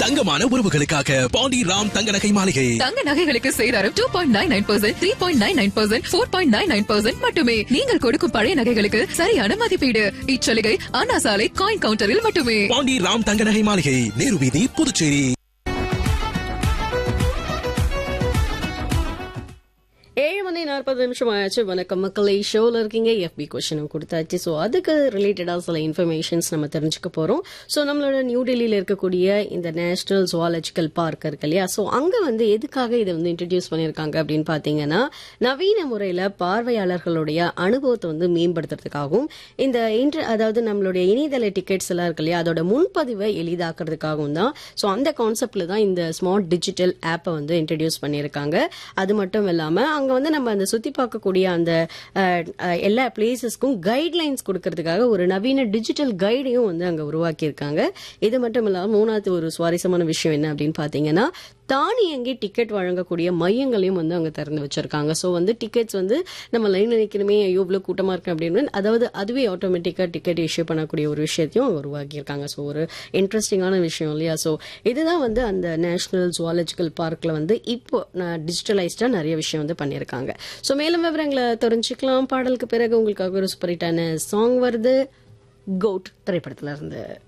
தங்கமான உறவுகளுக்காக பாண்டி ராம் தங்க நகை மாளிகை தங்க நகைகளுக்கு சேதாரம் two point nine nine percent three point nine nine percent four point nine nine percent மட்டுமே நீங்கள் கொடுக்கும் பழைய நகைகளுக்கு சரியான மதிப்பீடு இச்சலுகை அண்ணா சாலை காயின் கவுண்டரில் மட்டுமே பாண்டி ராம் தங்க நகை மாளிகை நேரு வீதி புதுச்சேரி ஏழு மணி நாற்பது நிமிஷம் ஆயாச்சு வணக்கம் மக்களே ஷோவில் இருக்கீங்க எஃபி கொஷனும் கொடுத்தாச்சு ஸோ அதுக்கு ரிலேட்டடாக சில இன்ஃபர்மேஷன்ஸ் நம்ம தெரிஞ்சுக்க போகிறோம் ஸோ நம்மளோட நியூ டெல்லியில் இருக்கக்கூடிய இந்த நேஷனல் ஜுவாலஜிக்கல் பார்க் இருக்கு இல்லையா ஸோ அங்கே வந்து எதுக்காக இதை வந்து இன்ட்ரடியூஸ் பண்ணியிருக்காங்க அப்படின்னு பார்த்தீங்கன்னா நவீன முறையில் பார்வையாளர்களுடைய அனுபவத்தை வந்து மேம்படுத்துறதுக்காகவும் இந்த இன்ட்ர அதாவது நம்மளுடைய இணையதள டிக்கெட்ஸ் எல்லாம் இருக்கு இல்லையா அதோட முன்பதிவை எளிதாக்குறதுக்காகவும் தான் ஸோ அந்த கான்செப்ட்ல தான் இந்த ஸ்மார்ட் டிஜிட்டல் ஆப்பை வந்து இன்ட்ரடியூஸ் பண்ணியிருக்காங்க அது மட்டும் இல்லாமல் அங்கே வந்து நம்ம அந்த சுற்றி பார்க்கக்கூடிய அந்த அஹ், அஹ், எல்லா பிளேசஸ்க்கும் கைட்லைன்ஸ் கொடுக்கறதுக்காக ஒரு நவீன டிஜிட்டல் கைடையும் வந்து அங்கே உருவாக்கியிருக்காங்க இது மட்டும் இல்லாமல் மூணாவது ஒரு சுவாரஸ்யமான விஷயம் என்ன அப்படின்னு பார்த்தீங்கன்னா தானியங்கி டிக்கெட் வழங்கக்கூடிய மையங்களையும் வந்து அங்கே திறந்து வச்சிருக்காங்க ஸோ வந்து டிக்கெட்ஸ் வந்து நம்ம லைன் நினைக்கணுமே ஐயோ இவ்வளோ கூட்டமாக இருக்கு அப்படின்னு அதாவது அதுவே ஆட்டோமேட்டிக்காக டிக்கெட் இஷ்யூ பண்ணக்கூடிய ஒரு விஷயத்தையும் அவங்க உருவாக்கியிருக்காங்க ஸோ ஒரு இன்ட்ரெஸ்டிங்கான விஷயம் இல்லையா ஸோ இதுதான் வந்து அந்த நேஷனல் ஜுவாலஜிக்கல் பார்க்கில் வந்து இப்போ நான் டிஜிட்டலைஸ்டாக நிறைய விஷயம் வந்து பண்ணியிருக்காங்க ஸோ மேலும் விவரங்களை தெரிஞ்சுக்கலாம் பாடலுக்கு பிறகு உங்களுக்காக ஒரு சூப்பர் ஹிட்டான சாங் வருது கோட் திரைப்படத்துல இருந்து